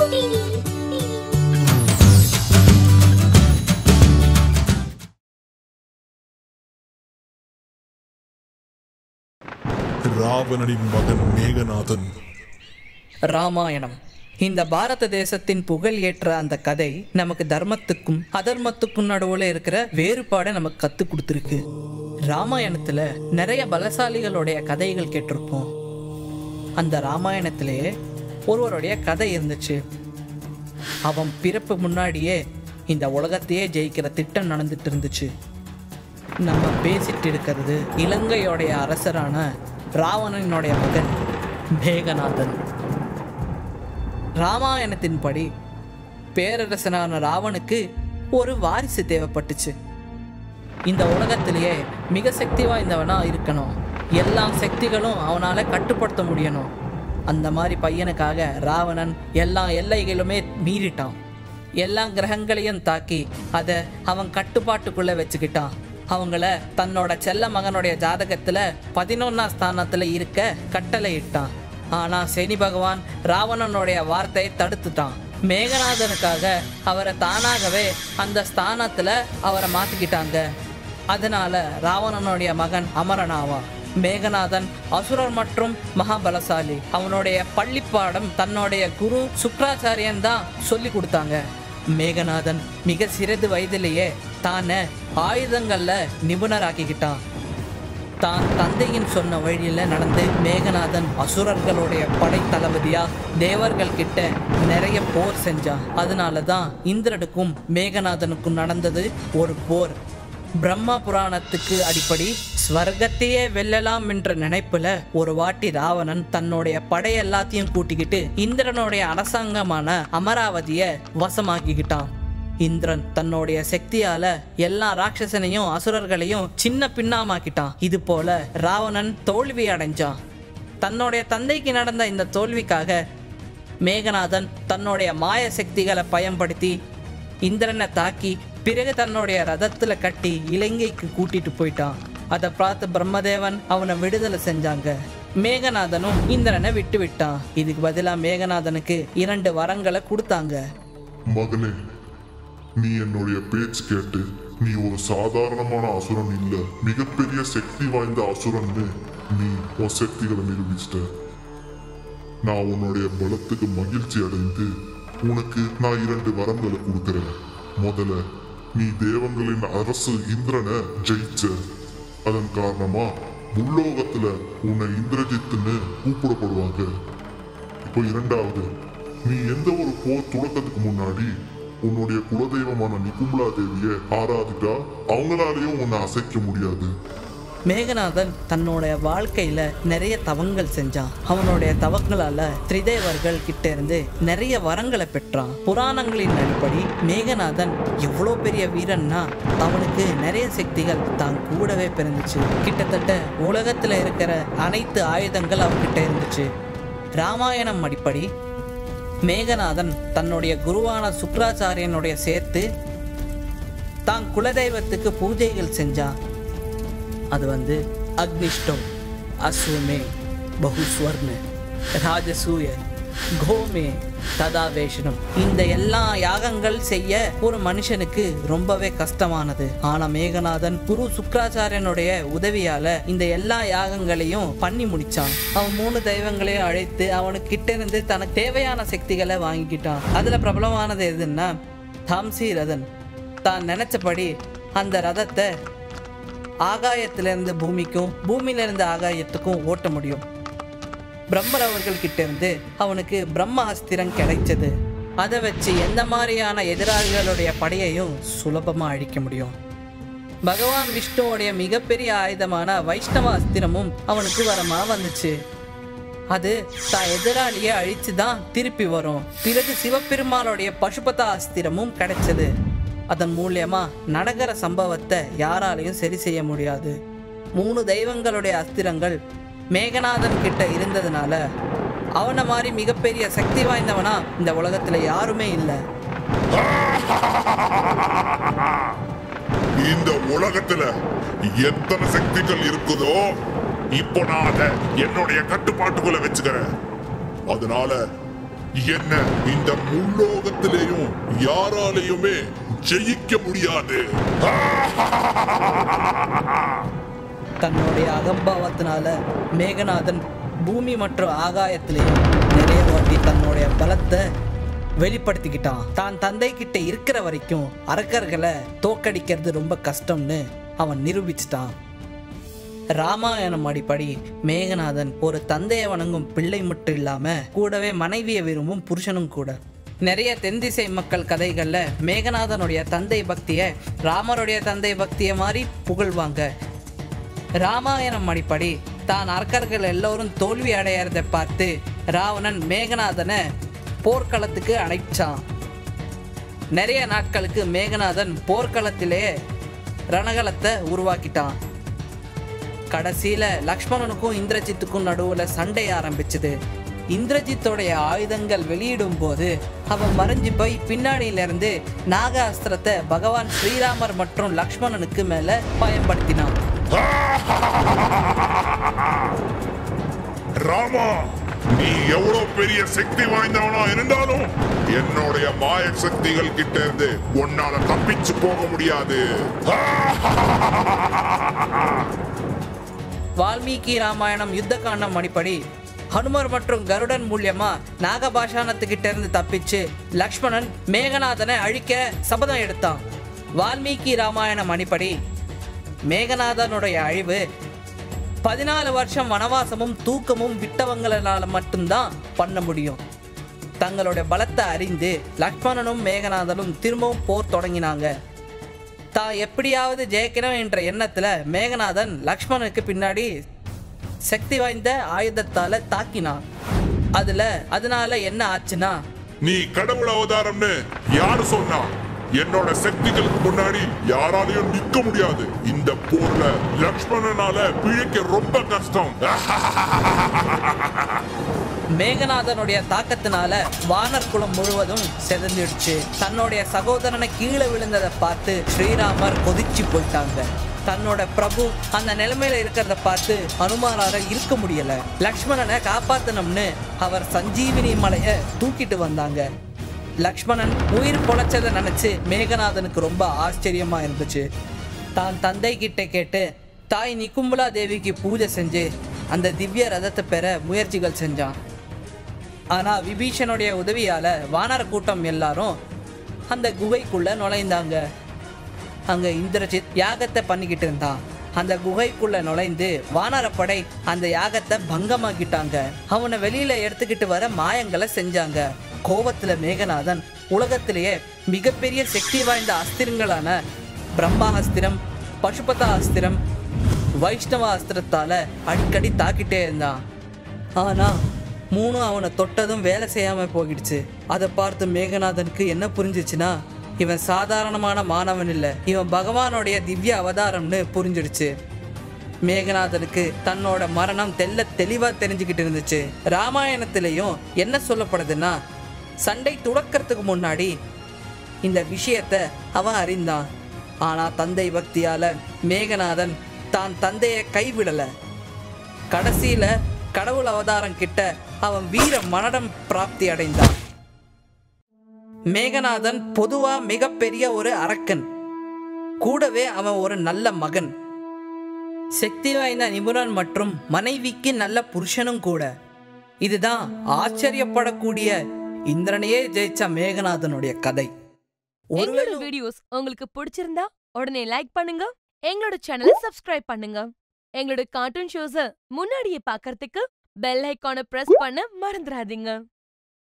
ராவணனின் மகன் மேகநாதன் ராமாயணம் இந்த பாரத தேசத்தின் புகழ் ஏற்ற அந்த கதை நமக்கு தர்மத்துக்கும் அதர்மத்துக்கும் நடுவுல இருக்கிற வேறுபாடை நமக்கு கத்து கொடுத்துருக்கு ராமாயணத்துல நிறைய பலசாலிகளுடைய கதைகள் கேட்டிருப்போம் அந்த ராமாயணத்திலே ஒருவருடைய கதை இருந்துச்சு அவன் பிறப்பு முன்னாடியே இந்த உலகத்தையே ஜெயிக்கிற திட்டம் நடந்துட்டு இருந்துச்சு நம்ம பேசிட்டு இருக்கிறது இலங்கையோடைய அரசரான ராவணனுடைய மகன் மேகநாதன் ராமாயணத்தின்படி பேரரசனான ராவனுக்கு ஒரு வாரிசு தேவைப்பட்டுச்சு இந்த உலகத்திலேயே மிக சக்தி வாய்ந்தவனா இருக்கணும் எல்லா சக்திகளும் அவனால கட்டுப்படுத்த முடியணும் அந்த மாதிரி பையனுக்காக ராவணன் எல்லா எல்லைகளுமே மீறிட்டான் எல்லா கிரகங்களையும் தாக்கி அதை அவன் கட்டுப்பாட்டுக்குள்ள வச்சுக்கிட்டான் அவங்கள தன்னோட செல்ல மகனுடைய ஜாதகத்துல பதினொன்னாம் ஸ்தானத்துல இருக்க கட்டளை இட்டான் ஆனா சனி பகவான் ராவணனுடைய வார்த்தையை தடுத்துட்டான் மேகநாதனுக்காக அவரை தானாகவே அந்த ஸ்தானத்துல அவரை மாத்திக்கிட்டாங்க அதனால ராவணனுடைய மகன் அமரனாவான் மேகநாதன் அசுரர் மற்றும் மகாபலசாலி அவனுடைய பள்ளிப்பாடம் தன்னுடைய குரு சுக்ராச்சாரியன் தான் சொல்லி கொடுத்தாங்க மேகநாதன் மிக சிறிது வயதிலேயே தானே ஆயுதங்கள்ல நிபுணராக்கிக்கிட்டான் தான் தந்தையின் சொன்ன வழியில நடந்து மேகநாதன் அசுரர்களுடைய படை தளபதியா தேவர்கள் கிட்ட நிறைய போர் செஞ்சான் அதனால தான் இந்திரனுக்கும் மேகநாதனுக்கும் நடந்தது ஒரு போர் பிரம்மா புராணத்துக்கு அடிப்படி ஸ்வர்க்கத்தையே வெல்லலாம் என்ற நினைப்புல ஒரு வாட்டி ராவணன் தன்னுடைய படை எல்லாத்தையும் கூட்டிக்கிட்டு இந்திரனுடைய அரசாங்கமான அமராவதிய வசமாக்கிக்கிட்டான் இந்திரன் தன்னுடைய சக்தியால எல்லா ராட்சசனையும் அசுரர்களையும் சின்ன பின்னமாக்கிட்டான் இது போல ராவணன் தோல்வி அடைஞ்சான் தன்னுடைய தந்தைக்கு நடந்த இந்த தோல்விக்காக மேகநாதன் தன்னுடைய மாய சக்திகளை பயன்படுத்தி இந்திரனை தாக்கி பிறகு தன்னுடைய ரதத்துல கட்டி இலங்கைக்கு கூட்டிட்டு போயிட்டான் அதை பார்த்து பிரம்மதேவன் அவனை விடுதலை செஞ்சாங்க மேகநாதனும் இந்திரனை விட்டு விட்டான் இதுக்கு பதிலா மேகநாதனுக்கு இரண்டு வரங்களை கொடுத்தாங்க மகனே நீ என்னுடைய பேச்சு கேட்டு நீ ஒரு சாதாரணமான அசுரன் இல்ல மிகப்பெரிய சக்தி வாய்ந்த அசுரன்னு நீ உன் சக்திகளை நிரூபிச்சிட்ட நான் உன்னுடைய பலத்துக்கு மகிழ்ச்சி அடைந்து உனக்கு நான் இரண்டு வரங்களை கொடுக்கிறேன் முதல்ல நீ தேவங்களின் அரசு இந்திரனை ஜெயிச்ச அதன் காரணமா முல்லோகத்துல உன்னை இந்திரஜித்துன்னு கூப்பிடப்படுவாங்க இப்போ இரண்டாவது நீ எந்த ஒரு போர் தொடக்கத்துக்கு முன்னாடி உன்னுடைய குலதெய்வமான நிகும்லா தேவிய ஆராதிட்டா அவங்களாலையும் உன்னை அசைக்க முடியாது மேகநாதன் தன்னோட வாழ்க்கையில நிறைய தவங்கள் செஞ்சான் அவனுடைய தவங்களால திரிதேவர்கள் கிட்ட இருந்து நிறைய வரங்களை பெற்றான் புராணங்களின் அடிப்படி மேகநாதன் எவ்வளோ பெரிய வீரன்னா அவனுக்கு நிறைய சக்திகள் தான் கூடவே பிறந்துச்சு கிட்டத்தட்ட உலகத்துல இருக்கிற அனைத்து ஆயுதங்கள் அவன்கிட்ட இருந்துச்சு ராமாயணம் அடிப்படி மேகநாதன் தன்னுடைய குருவான சுக்ராச்சாரியனுடைய சேர்த்து தான் குலதெய்வத்துக்கு பூஜைகள் செஞ்சான் அது வந்து அக்னிஷ்டம் அஸ்வமே பகுஸ்வர்ண ராஜசூய கோமே ததாவேஷனம் இந்த எல்லா யாகங்கள் செய்ய ஒரு மனுஷனுக்கு ரொம்பவே கஷ்டமானது ஆனா மேகநாதன் குரு சுக்ராச்சாரியனுடைய உதவியால இந்த எல்லா யாகங்களையும் பண்ணி முடிச்சான் அவன் மூணு தெய்வங்களையும் அழைத்து அவனுக்கு கிட்ட இருந்து தனக்கு தேவையான சக்திகளை வாங்கிக்கிட்டான் அதுல பிரபலமானது எதுன்னா தாம்சி ரதன் தான் நினைச்சபடி அந்த ரதத்தை ஆகாயத்திலிருந்து பூமிக்கும் பூமியிலிருந்து ஆகாயத்துக்கும் ஓட்ட முடியும் பிரம்மர் அவர்கள் கிட்ட இருந்து அவனுக்கு பிரம்ம அஸ்திரம் கிடைச்சது அதை வச்சு எந்த மாதிரியான எதிராளிகளுடைய படையையும் சுலபமா அழிக்க முடியும் பகவான் விஷ்ணுவோடைய மிகப்பெரிய ஆயுதமான வைஷ்ணவ அஸ்திரமும் அவனுக்கு வரமா வந்துச்சு அது தான் எதிராளியை அழிச்சு தான் திருப்பி வரும் பிறகு சிவபெருமானுடைய பசுபத அஸ்திரமும் கிடைச்சது அதன் மூலியமா நடக்கிற சம்பவத்தை யாராலையும் சரி செய்ய முடியாது மூணு தெய்வங்களுடைய அஸ்திரங்கள் மேகநாதன் கிட்ட இருந்ததுனால அவனை மாதிரி மிகப்பெரிய சக்தி வாய்ந்தவனா இந்த உலகத்துல யாருமே இல்லை இந்த உலகத்துல எத்தனை சக்திகள் இருக்குதோ இப்போ நான் அதை என்னுடைய கட்டுப்பாட்டுக்குள்ள வச்சுக்கிறேன் அதனால என்ன இந்த முள்ளோகத்திலேயும் யாராலையுமே ஜெயிக்க முடியாது தன்னுடைய அகம்பாவத்தினால மேகநாதன் பூமி மற்றும் ஆகாயத்திலேயும் நிறைய வாட்டி தன்னுடைய பலத்தை வெளிப்படுத்திக்கிட்டான் தான் தந்தை கிட்ட இருக்கிற வரைக்கும் அரக்கர்களை தோக்கடிக்கிறது ரொம்ப கஷ்டம்னு அவன் நிரூபிச்சிட்டான் ராமாயணம் அடிப்படி மேகநாதன் ஒரு தந்தையை வணங்கும் பிள்ளை மட்டும் இல்லாம கூடவே மனைவியை விரும்பும் புருஷனும் கூட நிறைய தென்திசை மக்கள் கதைகள்ல மேகநாதனுடைய தந்தை பக்தியை ராமருடைய தந்தை பக்தியை மாதிரி புகழ்வாங்க ராமாயணம் அடிப்படி தான் அரக்கர்கள் எல்லோரும் தோல்வி அடையறதை பார்த்து ராவணன் மேகநாதனை போர்க்களத்துக்கு அழைச்சான் நிறைய நாட்களுக்கு மேகநாதன் போர்க்களத்திலே ரணகலத்தை உருவாக்கிட்டான் கடைசியில லக்ஷ்மணனுக்கும் இந்திரஜித்துக்கும் நடுவுல சண்டை ஆரம்பிச்சது இந்திரஜித்தோடைய ஆயுதங்கள் வெளியிடும் போது அவன் மறைஞ்சு போய் பின்னாடியில இருந்து நாக அஸ்திரத்தை பகவான் ஸ்ரீராமர் மற்றும் லக்ஷ்மணனுக்கு மேல பயன்படுத்தினான் ராமா நீ எவ்வளவு பெரிய சக்தி வாய்ந்தவனா இருந்தாலும் என்னுடைய மாய சக்திகள் கிட்ட இருந்து உன்னால தப்பிச்சு போக முடியாது வால்மீகி ராமாயணம் யுத்த காண்டம் அடிப்படி ஹனுமர் மற்றும் கருடன் மூலியமா நாகபாஷானத்துக்கிட்ட இருந்து தப்பிச்சு லக்ஷ்மணன் மேகநாதனை அழிக்க சபதம் எடுத்தான் வால்மீகி ராமாயணம் அடிப்படி மேகநாதனுடைய அழிவு பதினாலு வருஷம் வனவாசமும் தூக்கமும் விட்டவங்களால மட்டும்தான் பண்ண முடியும் தங்களுடைய பலத்தை அறிந்து லக்ஷ்மணனும் மேகநாதனும் திரும்பவும் போர் தொடங்கினாங்க தான் எப்படியாவது ஜெயிக்கணும் என்ற எண்ணத்துல மேகநாதன் லக்ஷ்மணனுக்கு பின்னாடி சக்தி வாய்ந்த ஆயுதத்தால தாக்கினான் அதுல அதனால என்ன ஆச்சுன்னா நீ கடவுள் அவதாரம்னு யாரு சொன்னா என்னோட சக்திகளுக்கு முன்னாடி யாராலையும் நிக்க முடியாது இந்த போர்ல லக்ஷ்மணனால பிழைக்க ரொம்ப கஷ்டம் மேகநாதனுடைய தாக்கத்தினால வானர் குலம் முழுவதும் செதஞ்சிடுச்சு தன்னுடைய சகோதரனை கீழே விழுந்ததை பார்த்து ஸ்ரீராமர் கொதிச்சு போயிட்டாங்க தன்னோட பிரபு அந்த நிலைமையில இருக்கிறத பார்த்து அனுமாரால இருக்க முடியல லக்ஷ்மணனை காப்பாத்தணும்னு அவர் சஞ்சீவினி மலைய தூக்கிட்டு வந்தாங்க லக்ஷ்மணன் உயிர் பொழைச்சதை நினைச்சு மேகநாதனுக்கு ரொம்ப ஆச்சரியமா இருந்துச்சு தான் தந்தை கிட்ட கேட்டு தாய் நிக்கும்பலா தேவிக்கு பூஜை செஞ்சு அந்த திவ்ய ரதத்தை பெற முயற்சிகள் செஞ்சான் ஆனா விபீஷனுடைய உதவியால வானர கூட்டம் எல்லாரும் அந்த குகைக்குள்ள நுழைந்தாங்க அங்க இந்திரஜித் யாகத்தை பண்ணிக்கிட்டு இருந்தான் அந்த குகைக்குள்ள நுழைந்து வானரப்படை அந்த யாகத்தை பங்கமாக்கிட்டாங்க அவனை வெளியில எடுத்துக்கிட்டு வர மாயங்களை செஞ்சாங்க கோபத்துல மேகநாதன் உலகத்திலேயே மிகப்பெரிய சக்தி வாய்ந்த அஸ்திரங்களான பிரம்மாஸ்திரம் பசுபதா அஸ்திரம் வைஷ்ணவ அஸ்திரத்தால அடிக்கடி தாக்கிட்டே இருந்தான் ஆனா மூணும் அவனை தொட்டதும் வேலை செய்யாம போயிடுச்சு அதை பார்த்து மேகநாதனுக்கு என்ன புரிஞ்சிச்சுன்னா இவன் சாதாரணமான மாணவன் இல்லை இவன் பகவானுடைய திவ்ய அவதாரம்னு புரிஞ்சிடுச்சு மேகநாதனுக்கு தன்னோட மரணம் தெல்ல தெளிவா தெரிஞ்சுக்கிட்டு இருந்துச்சு ராமாயணத்திலையும் என்ன சொல்லப்படுதுன்னா சண்டை துடக்கிறதுக்கு முன்னாடி இந்த விஷயத்தை அவன் அறிந்தான் ஆனா தந்தை பக்தியால மேகநாதன் தான் தந்தையை கைவிடல கடைசியில கடவுள் அவதாரம் கிட்ட அவன் வீர மரணம் பிராப்தி அடைந்தான் மேகநாதன் பொதுவா மிகப்பெரிய ஒரு அரக்கன் கூடவே அவன் ஒரு நல்ல மகன் சக்தி வாய்ந்த நிபுணன் மற்றும் மனைவிக்கு நல்ல புருஷனும் கூட இதுதான் ஆச்சரியப்படக்கூடிய இந்திரனையே ஜெயிச்ச மேகநாதனுடைய கதை எங்களோட ஒருவேளை வீடியோஸ் உங்களுக்கு பிடிச்சிருந்தா உடனே லைக் பண்ணுங்க எங்களோட சேனலை சப்ஸ்கிரைப் பண்ணுங்க எங்களோட கார்ட்டூன் ஷோஸ முன்னாடியே பார்க்கறதுக்கு பெல் ஐகானை பிரஸ் பண்ண மறந்துடாதீங்க